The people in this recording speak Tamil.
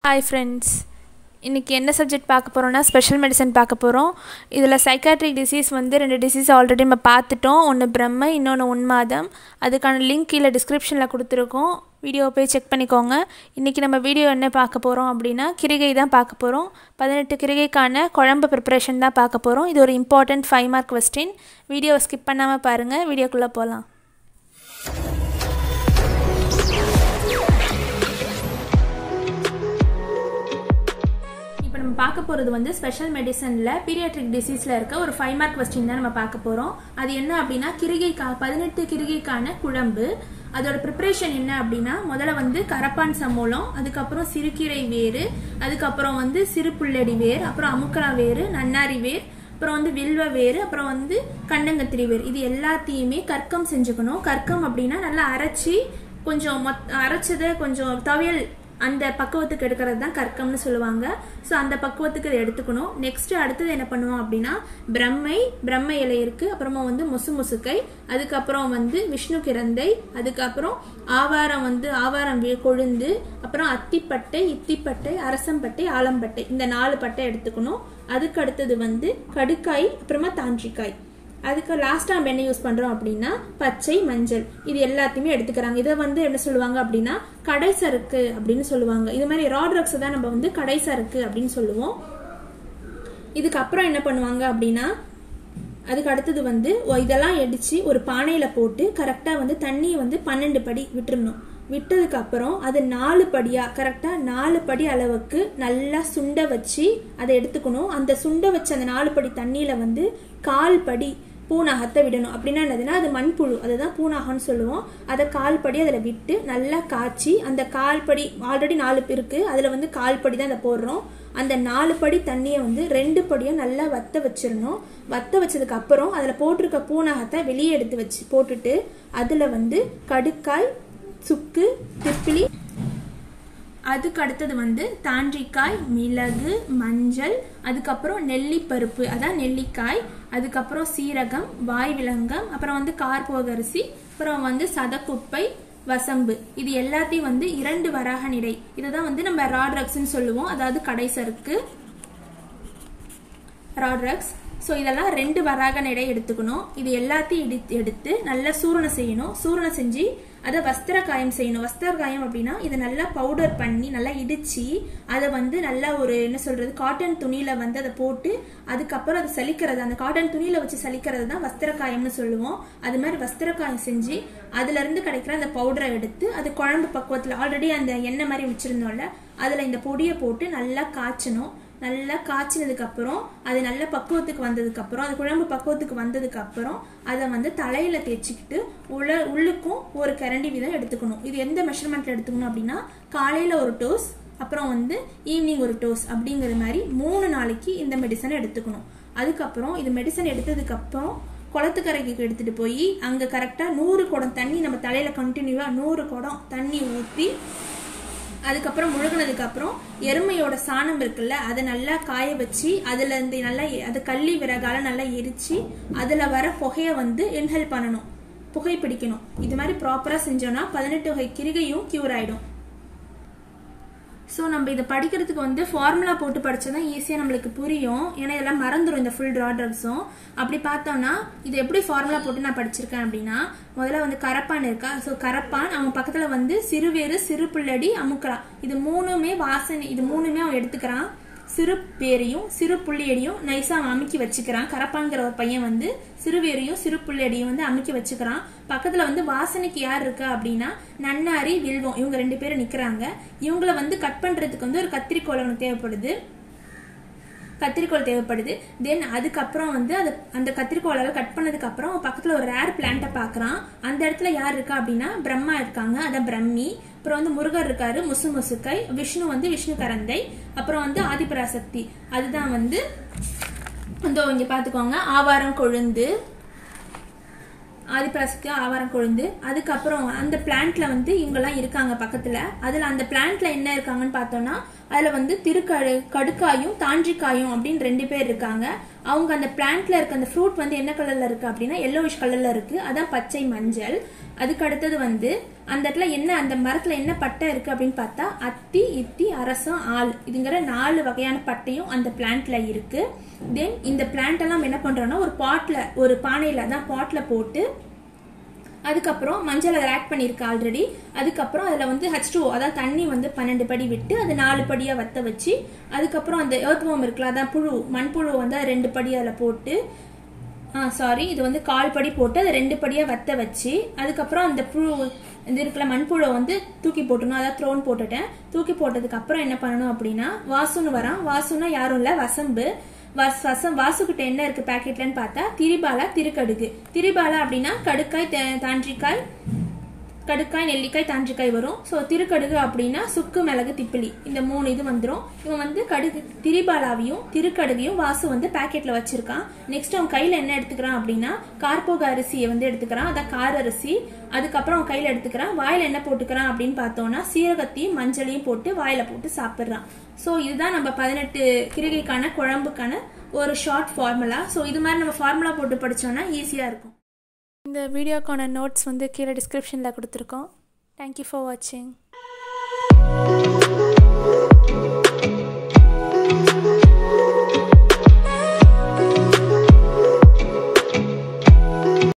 ஹாய் ஃப்ரெண்ட்ஸ் இன்றைக்கி என்ன சப்ஜெக்ட் பார்க்க போகிறோம்னா ஸ்பெஷல் மெடிசன் பார்க்க போகிறோம் இதில் சைக்காட்ரிக் டிசீஸ் வந்து ரெண்டு டிசீஸ் ஆல்ரெடி நம்ம பார்த்துட்டோம் ஒன்று பிரம்ம இன்னொன்று உன்மாதம் அதுக்கான லிங்க் கீழே டிஸ்கிரிப்ஷனில் கொடுத்துருக்கோம் வீடியோ போய் செக் பண்ணிக்கோங்க இன்றைக்கி நம்ம வீடியோ என்ன பார்க்க போகிறோம் அப்படின்னா கிரிகை தான் பார்க்க போகிறோம் பதினெட்டு கிரிகைக்கான குழம்பு ப்ரிப்பரேஷன் தான் பார்க்க போகிறோம் இது ஒரு இம்பார்ட்டண்ட் ஃபைவ் மார்க் கொஸ்டின் வீடியோவை ஸ்கிப் பண்ணாமல் பாருங்கள் வீடியோக்குள்ளே போகலாம் இப்போ நம்ம பார்க்க போகிறது வந்து ஸ்பெஷல் மெடிசனில் பீரியாட்ரிக் டிசீஸில் இருக்க ஒரு ஃபைவ் மார்க் கொஸ்டின் தான் நம்ம பார்க்க போகிறோம் அது என்ன அப்படின்னா கிருகைக்கா பதினெட்டு கிருகைக்கான குழம்பு அதோட ப்ரிப்பரேஷன் என்ன அப்படின்னா முதல்ல வந்து கரப்பான் சமூலம் அதுக்கப்புறம் சிறுகீரை வேறு அதுக்கப்புறம் வந்து சிறு புள்ளடி வேர் அப்புறம் அமுக்கலா வேறு நன்னாரி வேர் அப்புறம் வந்து வில்வ வேறு அப்புறம் வந்து கண்டங்கத்திரி வேர் இது எல்லாத்தையுமே கற்கம் செஞ்சுக்கணும் கற்கம் அப்படின்னா நல்லா அரைச்சி கொஞ்சம் மொத் அரைச்சதை கொஞ்சம் துவையல் அந்த பக்குவத்துக்கு எடுக்கிறது தான் கற்கம்னு சொல்லுவாங்க ஸோ அந்த பக்குவத்துக்கு இதை எடுத்துக்கணும் நெக்ஸ்ட் அடுத்தது என்ன பண்ணுவோம் அப்படின்னா பிரம்மை பிரம்ம இலை இருக்கு அப்புறமா வந்து முசு முசுக்கை அதுக்கப்புறம் வந்து விஷ்ணு கிரந்தை அதுக்கப்புறம் ஆவாரம் வந்து ஆவாரம் வி- கொழுந்து அப்புறம் அத்திப்பட்டை இத்திப்பட்டை அரசம்பட்டை ஆலம்பட்டை இந்த நாலு பட்டை எடுத்துக்கணும் அதுக்கு அடுத்தது வந்து கடுக்காய் அப்புறமா தாண்டிக்காய் அதுக்கு லாஸ்ட்டாக நம்ம என்ன யூஸ் பண்ணுறோம் அப்படின்னா பச்சை மஞ்சள் இது எல்லாத்தையுமே எடுத்துக்கிறாங்க இதை வந்து என்ன சொல்லுவாங்க அப்படின்னா கடை சறுக்கு அப்படின்னு சொல்லுவாங்க இது மாதிரி ராட்ரக்ஸ் தான் நம்ம வந்து கடை சறுக்கு அப்படின்னு சொல்லுவோம் இதுக்கு அப்புறம் என்ன பண்ணுவாங்க அப்படின்னா அதுக்கு அடுத்தது வந்து ஒ- இதெல்லாம் அடிச்சு ஒரு பானையில போட்டு கரெக்டா வந்து தண்ணியை வந்து பன்னெண்டு படி விட்டுறணும் விட்டதுக்கு அப்புறம் அது நாலு படியா கரெக்டா நாலு படி அளவுக்கு நல்லா சுண்ட வச்சு அதை எடுத்துக்கணும் அந்த சுண்ட வச்ச அந்த நாலு படி தண்ணியில வந்து கால் படி பூனாகத்தை விடணும் அப்படின்னா என்னதுன்னா அது மண்புழு அதுதான் பூனாகம்னு சொல்லுவோம் அதை கால் படி அதில் விட்டு நல்லா காய்ச்சி அந்த கால் படி ஆல்ரெடி நாலு இருக்கு அதில் வந்து கால் படி தான் அதை போடுறோம் அந்த நாலு படி தண்ணியை வந்து ரெண்டு படியாக நல்லா வத்த வச்சிடணும் வத்த வச்சதுக்கு அப்புறம் அதில் போட்டிருக்க பூனாகத்தை வெளியே எடுத்து வச்சு போட்டுட்டு அதில் வந்து கடுக்காய் சுக்கு திப்பிலி அதுக்கு அடுத்தது வந்து தாண்டிக்காய் மிளகு மஞ்சள் அதுக்கப்புறம் நெல்லிப்பருப்பு அதான் நெல்லிக்காய் அதுக்கப்புறம் சீரகம் வாய் விலங்கம் அப்புறம் வந்து கார்போகரிசி அப்புறம் வந்து சதக்குப்பை வசம்பு இது எல்லாத்தையும் வந்து இரண்டு வராக நிறை இதுதான் வந்து நம்ம ராட்ரக்ஸ்ன்னு சொல்லுவோம் அதாவது கடைசருக்கு ராட்ரக்ஸ் ஸோ இதெல்லாம் ரெண்டு வராக நடை எடுத்துக்கணும் இது எல்லாத்தையும் எடுத்து எடுத்து நல்லா சூரணம் செய்யணும் சூரணம் செஞ்சு அதை வஸ்திர காயம் செய்யணும் வஸ்திர காயம் அப்படின்னா இதை நல்லா பவுடர் பண்ணி நல்லா இடிச்சு அதை வந்து நல்லா ஒரு என்ன சொல்றது காட்டன் துணியில வந்து அதை போட்டு அதுக்கப்புறம் அதை சலிக்கிறது அந்த காட்டன் துணியில வச்சு சலிக்கிறது தான் வஸ்திர காயம்னு சொல்லுவோம் அது மாதிரி வஸ்திர காயம் செஞ்சு அதுல இருந்து கிடைக்கிற அந்த பவுடரை எடுத்து அது குழம்பு பக்குவத்துல ஆல்ரெடி அந்த எண்ணெய் மாதிரி வச்சிருந்தோம்ல அதுல இந்த பொடியை போட்டு நல்லா காய்ச்சணும் நல்லா காய்ச்சினதுக்கு அப்புறம் அது நல்ல பக்குவத்துக்கு வந்ததுக்கு அப்புறம் அது குழம்பு பக்குவத்துக்கு வந்ததுக்கு அப்புறம் அதை வந்து தலையில தேய்ச்சிக்கிட்டு உள்ள உள்ளுக்கும் ஒரு கரண்டி வீதம் எடுத்துக்கணும் இது எந்த மெஷர்மெண்ட்ல எடுத்துக்கணும் அப்படின்னா காலையில ஒரு டோஸ் அப்புறம் வந்து ஈவினிங் ஒரு டோஸ் அப்படிங்கிற மாதிரி மூணு நாளைக்கு இந்த மெடிசனை எடுத்துக்கணும் அதுக்கப்புறம் இது மெடிசன் எடுத்ததுக்கு அப்புறம் குளத்துக்கரைக்கு எடுத்துட்டு போய் அங்க கரெக்டா நூறு குடம் தண்ணி நம்ம தலையில கண்டினியூவா நூறு குடம் தண்ணி ஊற்றி அதுக்கப்புறம் முழுகினதுக்கு அப்புறம் எருமையோட சாணம் இருக்குல்ல அதை நல்லா காய வச்சு அதுல இருந்து நல்லா எ- அது கள்ளி விறகால நல்லா எரிச்சு அதுல வர புகைய வந்து இன்ஹேல் பண்ணணும் புகை பிடிக்கணும் இது மாதிரி ப்ராப்பரா செஞ்சோம்னா பதினெட்டு வகை கிருகையும் கியூர் ஆயிடும் ஸோ நம்ம இதை படிக்கிறதுக்கு வந்து ஃபார்முலா போட்டு படிச்சதான் ஈஸியாக நம்மளுக்கு புரியும் ஏன்னா இதெல்லாம் மறந்துடும் இந்த ஃபுல் ட்ரா ட்ரக்ஸும் அப்படி பார்த்தோம்னா இது எப்படி ஃபார்முலா போட்டு நான் படிச்சிருக்கேன் அப்படின்னா முதல்ல வந்து கரப்பான் இருக்கா ஸோ கரப்பான் அவன் பக்கத்தில் வந்து சிறுவேறு சிறு புள்ளடி அமுக்கலாம் இது மூணுமே வாசனை இது மூணுமே அவன் எடுத்துக்கிறான் சிறு வேரையும் சிறு புள்ளியடியும் நைஸா அவன் அமுக்கி வச்சுக்கிறான் கரப்பாங்கிற ஒரு பையன் வந்து சிறு வேரையும் சிறு புள்ளியடியும் வந்து அமுக்கி வச்சுக்கிறான் பக்கத்துல வந்து வாசனைக்கு யார் இருக்கா அப்படின்னா நன்னாரி வில்வம் இவங்க ரெண்டு பேரும் நிக்கிறாங்க இவங்கள வந்து கட் பண்றதுக்கு வந்து ஒரு கத்திரிக்கோல் ஒன்று தேவைப்படுது கத்திரிக்கோல் தேவைப்படுது தென் அதுக்கப்புறம் வந்து அது அந்த கத்திரிக்கோலால் கட் பண்ணதுக்கு அப்புறம் அவன் பக்கத்துல ஒரு ரேர் பிளான்ட்டை பார்க்கறான் அந்த இடத்துல யார் இருக்கா அப்படின்னா பிரம்மா இருக்காங்க அதான் பிரம்மி அப்புறம் வந்து முருகர் இருக்காரு முசு முசுக்கை விஷ்ணு வந்து விஷ்ணு கரந்தை அப்புறம் வந்து ஆதிபராசக்தி அதுதான் வந்து இதோ இங்க பாத்துக்கோங்க ஆவாரம் கொழுந்து ஆதிபராசக்தி ஆவாரம் கொழுந்து அதுக்கப்புறம் அந்த பிளான்ட்ல வந்து இவங்கெல்லாம் இருக்காங்க பக்கத்துல அதுல அந்த பிளான்ட்ல என்ன இருக்காங்கன்னு பார்த்தோம்னா அதுல வந்து திருக்கழு கடுக்காயும் தாண்டிக்காயும் அப்படின்னு ரெண்டு பேர் இருக்காங்க அவங்க அந்த பிளான்ட்ல இருக்க அந்த ஃப்ரூட் வந்து என்ன கலர்ல இருக்கு அப்படின்னா எல்லோவிஷ் கலர்ல இருக்கு அதான் பச்சை மஞ்சள் அதுக்கு அடுத்தது வந்து அந்த இடத்துல என்ன அந்த மரத்துல என்ன பட்டை இருக்கு அப்படின்னு பார்த்தா அத்தி இத்தி அரசம் ஆள் இதுங்கிற நாலு வகையான பட்டையும் அந்த பிளான்ட்ல இருக்கு தென் இந்த பிளான்ட் எல்லாம் என்ன பண்றோம்னா ஒரு பாட்ல ஒரு பானையில தான் பாட்ல போட்டு அதுக்கப்புறம் மஞ்சள் அதில் ஆட் பண்ணியிருக்கு ஆல்ரெடி அதுக்கப்புறம் அதில் வந்து ஹச் டூ அதாவது தண்ணி வந்து பன்னெண்டு படி விட்டு அது நாலு படியாக வத்த வச்சு அதுக்கப்புறம் அந்த ஏர்த் வார்ம் இருக்குல்ல அதான் புழு மண்புழு வந்து அது ரெண்டு படி அதில் போட்டு ஆ சாரி இது வந்து கால் படி போட்டு அதை ரெண்டு படியாக வத்த வச்சு அதுக்கப்புறம் அந்த புழு இது இருக்கிற மண்புழுவை வந்து தூக்கி போட்டணும் அதாவது த்ரோன் போட்டுட்டேன் தூக்கி போட்டதுக்கு அப்புறம் என்ன பண்ணணும் அப்படின்னா வாசுன்னு வரான் வாசுன்னா யாரும் இல்லை வசம்பு வஸ் வசம் வாசுக்கிட்ட என்ன இருக்கு பாக்கெட்லன்னு பார்த்தா திரிபாலா திருக்கடுகு திரிபாலா அப்படின்னா கடுக்காய் தே- தாண்டிக்காய் கடுக்காய் நெல்லிக்காய் தாண்டிக்காய் வரும் ஸோ திருக்கடுகு அப்படின்னா சுக்கு மிளகு திப்பிலி இந்த மூணு இது வந்துடும் இவன் வந்து கடுகு திரிபாலாவையும் திருக்கடுகையும் வாசு வந்து பாக்கெட்ல வச்சிருக்கான் நெக்ஸ்ட் அவன் கையில என்ன எடுத்துக்கிறான் அப்படின்னா கார்போக அரிசியை வந்து எடுத்துக்கிறான் அதான் கார அரிசி அதுக்கப்புறம் அவன் கையில எடுத்துக்கிறான் வாயில என்ன போட்டுக்கிறான் அப்படின்னு பார்த்தோம்னா சீரகத்தையும் மஞ்சளையும் போட்டு வாயில போட்டு சாப்பிட்றான் ஸோ இதுதான் நம்ம பதினெட்டு கிரிகைக்கான குழம்புக்கான ஒரு ஷார்ட் ஃபார்முலா ஸோ இது மாதிரி நம்ம ஃபார்முலா போட்டு படிச்சோம்னா ஈஸியாக இருக்கும் இந்த வீடியோக்கான நோட்ஸ் வந்து கீழே டிஸ்கிரிப்ஷனில் கொடுத்துருக்கோம் தேங்க்யூ ஃபார் வாட்சிங்